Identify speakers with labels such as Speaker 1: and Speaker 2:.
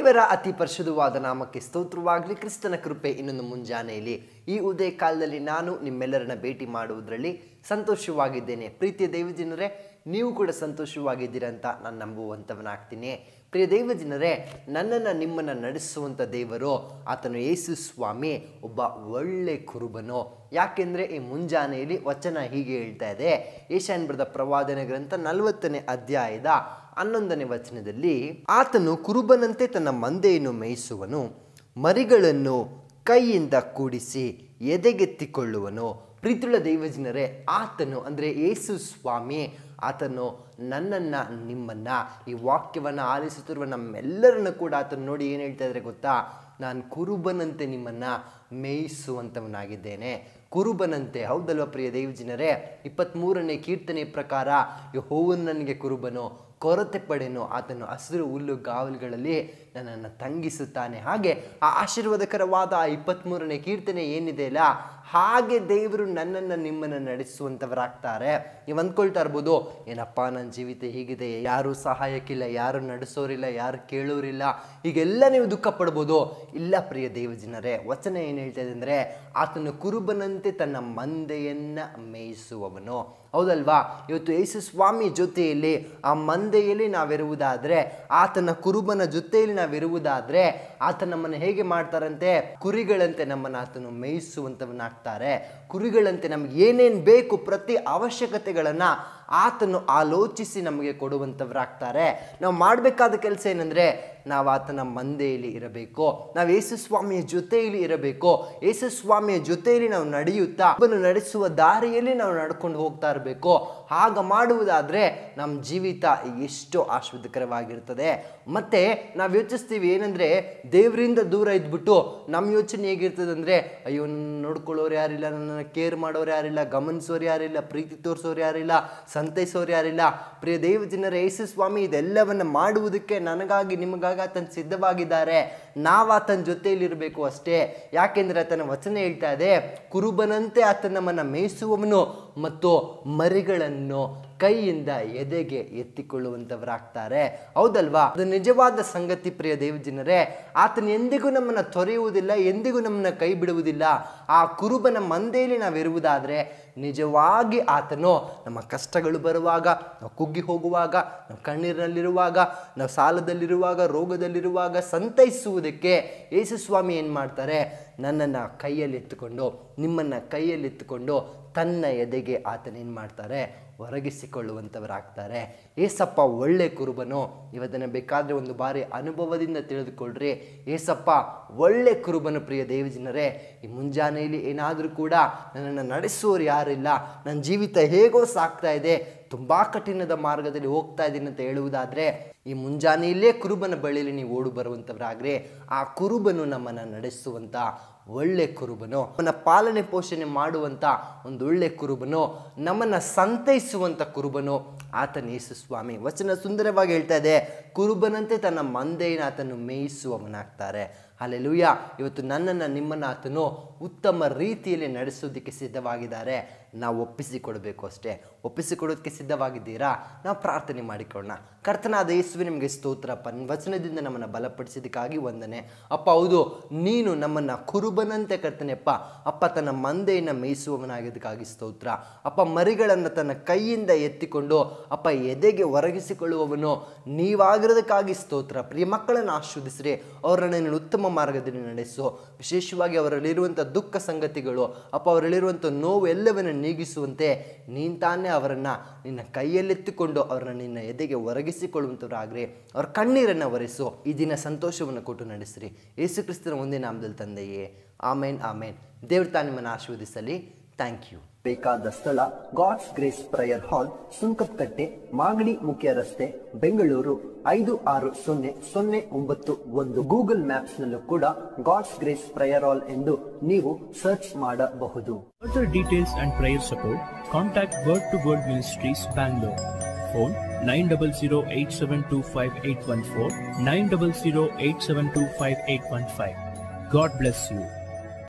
Speaker 1: ದೇವರ ಅತಿ ಪರಿಶುದ್ಧವಾದ ನಾಮಕ್ಕೆ ಸ್ತೋತ್ರವಾಗಲಿ ಕ್ರಿಸ್ತನ ಕೃಪೆ ಇನ್ನೊಂದು ಮುಂಜಾನೆಯಲ್ಲಿ ಈ ಉದಯ ಕಾಲದಲ್ಲಿ ನಾನು ನಿಮ್ಮೆಲ್ಲರನ್ನ ಭೇಟಿ ಮಾಡುವುದರಲ್ಲಿ ಸಂತೋಷವಾಗಿದ್ದೇನೆ ಪ್ರೀತಿಯ ದೈವಜನರೇ ನೀವು ಕೂಡ ಸಂತೋಷವಾಗಿದ್ದೀರಾ ಅಂತ ನಾನು ನಂಬುವಂಥವನಾಗ್ತೀನಿ ಪ್ರಿಯ ದೈವಜನರೇ ನನ್ನನ್ನು ನಿಮ್ಮನ್ನು ನಡೆಸುವಂಥ ದೇವರು ಆತನು ಯೇಸು ಸ್ವಾಮಿ ಒಬ್ಬ ಒಳ್ಳೆ ಕುರುಬನು ಯಾಕೆಂದರೆ ಈ ಮುಂಜಾನೆಯಲ್ಲಿ ವಚನ ಹೀಗೆ ಹೇಳ್ತಾ ಇದೆ ಏಷ್ಯಾನ್ ಬರೆದ ಪ್ರವಾದನೆ ಗ್ರಂಥ ನಲವತ್ತನೇ ಅಧ್ಯಾಯದ ಹನ್ನೊಂದನೇ ವಚನದಲ್ಲಿ ಆತನು ಕುರುಬನಂತೆ ತನ್ನ ಮಂದೆಯನ್ನು ಮೇಯಿಸುವನು ಮರಿಗಳನ್ನು ಕೈಯಿಂದ ಕೂಡಿಸಿ ಎದೆಗೆತ್ತಿಕೊಳ್ಳುವನು ಪ್ರೀತಿಯುಳ್ಳ ದೈವಜನರೇ ಆತನು ಅಂದರೆ ಯೇಸು ಸ್ವಾಮಿ ಆತನು ನನ್ನನ್ನು ನಿಮ್ಮನ್ನು ಈ ವಾಕ್ಯವನ್ನು ಆಲಿಸುತ್ತಿರುವ ನಮ್ಮೆಲ್ಲರನ್ನು ಕೂಡ ಆತನು ನೋಡಿ ಏನು ಹೇಳ್ತಾ ಇದ್ದಾರೆ ಗೊತ್ತಾ ನಾನು ಕುರುಬನಂತೆ ನಿಮ್ಮನ್ನು ಮೇಯಿಸುವಂಥವನಾಗಿದ್ದೇನೆ ಕುರುಬನಂತೆ ಹೌದಲ್ವ ಪ್ರಿಯ ದೈವಜನರೇ ಇಪ್ಪತ್ತ್ಮೂರನೇ ಕೀರ್ತನೆ ಪ್ರಕಾರ ಯಹೋವನು ನನಗೆ ಕುರುಬನು ಕೊರತೆ ಪಡೆನು ಆತನು ಹಸಿರು ಹುಲ್ಲು ಗಾವಲುಗಳಲ್ಲಿ ನನ್ನನ್ನು ತಂಗಿಸುತ್ತಾನೆ ಹಾಗೆ ಆ ಆಶೀರ್ವಾದಕರವಾದ ಆ ಇಪ್ಪತ್ತ್ಮೂರನೇ ಕೀರ್ತನೆ ಏನಿದೆ ಅಲ್ಲ ಹಾಗೆ ದೇವರು ನನ್ನನ್ನು ನಿಮ್ಮನ್ನು ನಡೆಸುವಂಥವರಾಗ್ತಾರೆ ನೀವು ಅಂದ್ಕೊಳ್ತಾ ಇರ್ಬೋದು ಏನಪ್ಪ ನನ್ನ ಜೀವಿತ ಹೀಗಿದೆ ಯಾರು ಸಹಾಯಕ್ಕಿಲ್ಲ ಯಾರು ನಡೆಸೋರಿಲ್ಲ ಯಾರು ಕೇಳೋರಿಲ್ಲ ಹೀಗೆಲ್ಲ ನೀವು ದುಃಖ ಪಡ್ಬೋದು ಇಲ್ಲ ಪ್ರಿಯ ದೇವಜನರೇ ವಚನ ಏನು ಹೇಳ್ತಾ ಇದೆ ಅಂದರೆ ಆತನು ಕುರುಬನಂತೆ ತನ್ನ ಮಂದೆಯನ್ನು ಮೇಯಿಸುವವನು ಹೌದಲ್ವಾ ಇವತ್ತು ಯೇಸು ಸ್ವಾಮಿ ಜೊತೆಯಲ್ಲಿ ಆ ಮಂದೆಯಲ್ಲಿ ನಾವಿರುವುದಾದರೆ ಆತನ ಕುರುಬನ ಜೊತೆಯಲ್ಲಿ ನಾವಿರುವುದಾದರೆ ಆತ ನಮ್ಮನ್ನು ಹೇಗೆ ಮಾಡ್ತಾರಂತೆ ಕುರಿಗಳಂತೆ ನಮ್ಮನ್ನು ಆತನು ಮೇಯಿಸುವಂಥವನ್ನಾಗ್ತಾರೆ ಕುರಿಗಳಂತೆ ನಮ್ಗೆ ಏನೇನು ಬೇಕು ಪ್ರತಿ ಅವಶ್ಯಕತೆಗಳನ್ನು ಆತನು ಆಲೋಚಿಸಿ ನಮಗೆ ಕೊಡುವಂಥವ್ರಾಗ್ತಾರೆ ನಾವು ಮಾಡಬೇಕಾದ ಕೆಲಸ ಏನಂದರೆ ನಾವು ಆತನ ಮಂದೆಯಲ್ಲಿ ಇರಬೇಕು ನಾವು ಯೇಸು ಸ್ವಾಮಿಯ ಜೊತೆಯಲ್ಲಿ ಇರಬೇಕು ಯೇಸು ಸ್ವಾಮಿಯ ಜೊತೆಯಲ್ಲಿ ನಾವು ನಡೆಯುತ್ತಾ ಒಬ್ಬನು ನಡೆಸುವ ದಾರಿಯಲ್ಲಿ ನಾವು ನಡ್ಕೊಂಡು ಹೋಗ್ತಾ ಇರಬೇಕು ಹಾಗ ಮಾಡುವುದಾದರೆ ನಮ್ಮ ಜೀವಿತ ಎಷ್ಟು ಆಶ್ವಾದಕರವಾಗಿರ್ತದೆ ಮತ್ತು ನಾವು ಯೋಚಿಸ್ತೀವಿ ಏನಂದರೆ ದೇವರಿಂದ ದೂರ ಇದ್ಬಿಟ್ಟು ನಮ್ಮ ಯೋಚನೆ ಹೇಗಿರ್ತದೆ ಅಂದರೆ ಅಯ್ಯೋ ನನ್ನ ನೋಡ್ಕೊಳ್ಳೋರು ಯಾರಿಲ್ಲ ನನ್ನ ಕೇರ್ ಮಾಡೋರು ಯಾರಿಲ್ಲ ಗಮನಿಸೋರು ಯಾರಿಲ್ಲ ಪ್ರೀತಿ ತೋರಿಸೋರು ಯಾರಿಲ್ಲ ಸಂತೈಸೋರು ಯಾರಿಲ್ಲ ಪ್ರಿಯ ದೇವ ಜನರ ಯೇಸು ಸ್ವಾಮಿ ಇದೆಲ್ಲವನ್ನ ಮಾಡುವುದಕ್ಕೆ ನನಗಾಗಿ ನಿಮಗಾಗಿ ಆತನ ಸಿದ್ಧವಾಗಿದ್ದಾರೆ ನಾವು ಆತನ ಜೊತೆಯಲ್ಲಿರಬೇಕು ಅಷ್ಟೇ ಯಾಕೆಂದರೆ ಆತನ ವಚನ ಹೇಳ್ತಾ ಇದೆ ಕುರುಬನಂತೆ ಆತನ ನಮ್ಮನ್ನು ಮೇಯಿಸುವವನು ಮತ್ತು ಮರಿಗಳನ್ನು ಕೈಯಿಂದ ಎದೆಗೆ ಎತ್ತಿಕೊಳ್ಳುವಂಥವರಾಗ್ತಾರೆ ಹೌದಲ್ವಾ ಅದು ನಿಜವಾದ ಸಂಗತಿ ಪ್ರಿಯ ದೇವಜನರೇ ಆತನ ಎಂದಿಗೂ ನಮ್ಮನ್ನು ತೊರೆಯುವುದಿಲ್ಲ ಎಂದಿಗೂ ನಮ್ಮನ್ನು ಕೈ ಬಿಡುವುದಿಲ್ಲ ಆ ಕುರುಬನ ಮಂದೆಯಲ್ಲಿ ನಾವಿರುವುದಾದರೆ ನಿಜವಾಗಿ ಆತನು ನಮ್ಮ ಕಷ್ಟಗಳು ಬರುವಾಗ ನಾವು ಕುಗ್ಗಿ ಹೋಗುವಾಗ ನಾವು ಕಣ್ಣೀರಿನಲ್ಲಿರುವಾಗ ನಾವು ಸಾಲದಲ್ಲಿರುವಾಗ ರೋಗದಲ್ಲಿರುವಾಗ ಸಂತೈಸುವುದಕ್ಕೆ ಯೇಸು ಸ್ವಾಮಿ ಏನು ಮಾಡ್ತಾರೆ ನನ್ನನ್ನು ಕೈಯಲ್ಲಿ ಎತ್ತುಕೊಂಡು ನಿಮ್ಮನ್ನು ಕೈಯಲ್ಲಿ ಎತ್ತುಕೊಂಡು ತನ್ನ ಎದೆಗೆ ಆತನೇನು ಮಾಡ್ತಾರೆ ಹೊರಗಿಸಿಕೊಳ್ಳುವಂಥವರಾಗ್ತಾರೆ ಏಸಪ್ಪ ಒಳ್ಳೆ ಕುರುಬನು ಇವತ್ತನ್ನು ಬೇಕಾದರೆ ಒಂದು ಬಾರಿ ಅನುಭವದಿಂದ ತಿಳಿದುಕೊಳ್ಳ್ರಿ ಏಸಪ್ಪ ಒಳ್ಳೆ ಕುರುಬನು ಪ್ರಿಯ ದೇವಜನರೇ ಈ ಮುಂಜಾನೆಯಲ್ಲಿ ಏನಾದರೂ ಕೂಡ ನನ್ನನ್ನು ನಡೆಸುವವರು ಯಾರಿಲ್ಲ ನನ್ನ ಜೀವಿತ ಹೇಗೋ ಸಾಕ್ತಾ ಇದೆ ತುಂಬ ಕಠಿಣದ ಮಾರ್ಗದಲ್ಲಿ ಹೋಗ್ತಾ ಇದ್ದೀನಿ ಅಂತ ಹೇಳುವುದಾದರೆ ಈ ಮುಂಜಾನೆಯಲ್ಲೇ ಕುರುಬನ ಬಳಿಯಲ್ಲಿ ನೀವು ಓಡು ಬರುವಂಥವ್ರಾಗ್ರೆ ಆ ಕುರುಬನು ನಮ್ಮನ್ನು ನಡೆಸುವಂಥ ಒಳ್ಳೆ ಕುರುಬನು ನಮ್ಮನ್ನ ಪಾಲನೆ ಪೋಷಣೆ ಮಾಡುವಂಥ ಒಂದು ಒಳ್ಳೆ ಕುರುಬನು ನಮ್ಮನ್ನು ಸಂತೈಸುವಂಥ ಕುರುಬನು ಆತನ ಯೇಸು ಸ್ವಾಮಿ ವಚನ ಸುಂದರವಾಗಿ ಹೇಳ್ತಾ ಇದೆ ಕುರುಬನಂತೆ ತನ್ನ ಮಂದೆಯನ್ನು ಆತನು ಮೇಯಿಸುವವನಾಗ್ತಾರೆ ಅಲ್ಲೆಲುಯ್ಯ ಇವತ್ತು ನನ್ನನ್ನು ನಿಮ್ಮನ್ನು ಆತನು ಉತ್ತಮ ರೀತಿಯಲ್ಲಿ ನಡೆಸೋದಕ್ಕೆ ಸಿದ್ಧವಾಗಿದ್ದಾರೆ ನಾವು ಒಪ್ಪಿಸಿಕೊಡಬೇಕು ಅಷ್ಟೇ ಒಪ್ಪಿಸಿಕೊಡೋದಕ್ಕೆ ಸಿದ್ಧವಾಗಿದ್ದೀರಾ ನಾವು ಪ್ರಾರ್ಥನೆ ಮಾಡಿಕೊಳ್ಳೋಣ ಕರ್ತನಾದ ಯೇಸುವೆ ನಿಮಗೆ ಸ್ತೋತ್ರಪ್ಪ ನಿನ್ನ ವಚನದಿಂದ ನಮ್ಮನ್ನು ಬಲಪಡಿಸಿದ್ದಕ್ಕಾಗಿ ವಂದನೆ ಅಪ್ಪ ಹೌದು ನೀನು ನಮ್ಮನ್ನು ಕುರುಬನಂತೆ ಕರ್ತನೆಪ್ಪ ಅಪ್ಪ ತನ್ನ ಮಂದೆಯನ್ನು ಮೇಯಿಸುವವನಾಗಿದ್ದಕ್ಕಾಗಿ ಸ್ತೋತ್ರ ಅಪ್ಪ ಮರಿಗಳನ್ನು ತನ್ನ ಕೈಯಿಂದ ಎತ್ತಿಕೊಂಡು ಅಪ್ಪ ಎದೆಗೆ ಹೊರಗಿಸಿಕೊಳ್ಳುವವನು ನೀವಾಗಿರೋದಕ್ಕಾಗಿ ಸ್ತೋತ್ರ ಪ್ರಿಯ ಮಕ್ಕಳನ್ನು ಆಶ್ವಾದಿಸ್ರಿ ಅವರನ್ನು ನೀನು ಉತ್ತಮ ಮಾರ್ಗದಲ್ಲಿ ನಡೆಸು ವಿಶೇಷವಾಗಿ ಅವರಲ್ಲಿರುವಂಥ ದುಃಖ ಸಂಗತಿಗಳು ಅಪ್ಪ ಅವರಲ್ಲಿರುವಂಥ ನೋವು ಎಲ್ಲವನ್ನು ನೀಗಿಸುವಂತೆ ನೀನು ತಾನೇ ಅವರನ್ನು ನಿನ್ನ ಕೈಯಲ್ಲೆತ್ತಿಕೊಂಡು ಅವರನ್ನು ನಿನ್ನ ಎದೆಗೆ ಒರಗಿಸಿಕೊಳ್ಳುವಂಥವ್ರಾಗ್ರಿ ಅವ್ರ ಕಣ್ಣೀರನ್ನು ಒರೆಸು ಈ ದಿನ ಸಂತೋಷವನ್ನು ಕೊಟ್ಟು ನಡೆಸಿರಿ ಯೇಸು ಕ್ರಿಸ್ತನ ಒಂದೇ ನಾಮದಲ್ಲಿ ತಂದೆಯೇ ಆಮೇನ್ ಆಮೇನ್ ದೇವ್ರ ತಾ ನಿಮ್ಮನ್ನು ಆಶೀರ್ವದಿಸಲಿ ಥ್ಯಾಂಕ್ ಯು
Speaker 2: ಬೇಕಾದ ಸ್ಥಳ God's grace prayer hall Sunkadakatte Magadi ಮುಖ್ಯ ರಸ್ತೆ ಬೆಂಗಳೂರು ಐದು ಆರು ಸೊನ್ನೆ ಸೊನ್ನೆ ಒಂಬತ್ತು ಒಂದು ಗೂಗಲ್ ಮ್ಯಾಪ್ಸ್ ನಲ್ಲೂ ಕೂಡ ಗಾಡ್ಸ್ ಗ್ರೇಸ್ ಪ್ರೇಯರ್ ಹಾಲ್ ಎಂದು ನೀವು ಸರ್ಚ್ ಮಾಡಬಹುದು
Speaker 3: Further details and prayer support, contact Word to Word Ministries, Bangalore. Phone 900-872-5814, 900-872-5815. God bless you.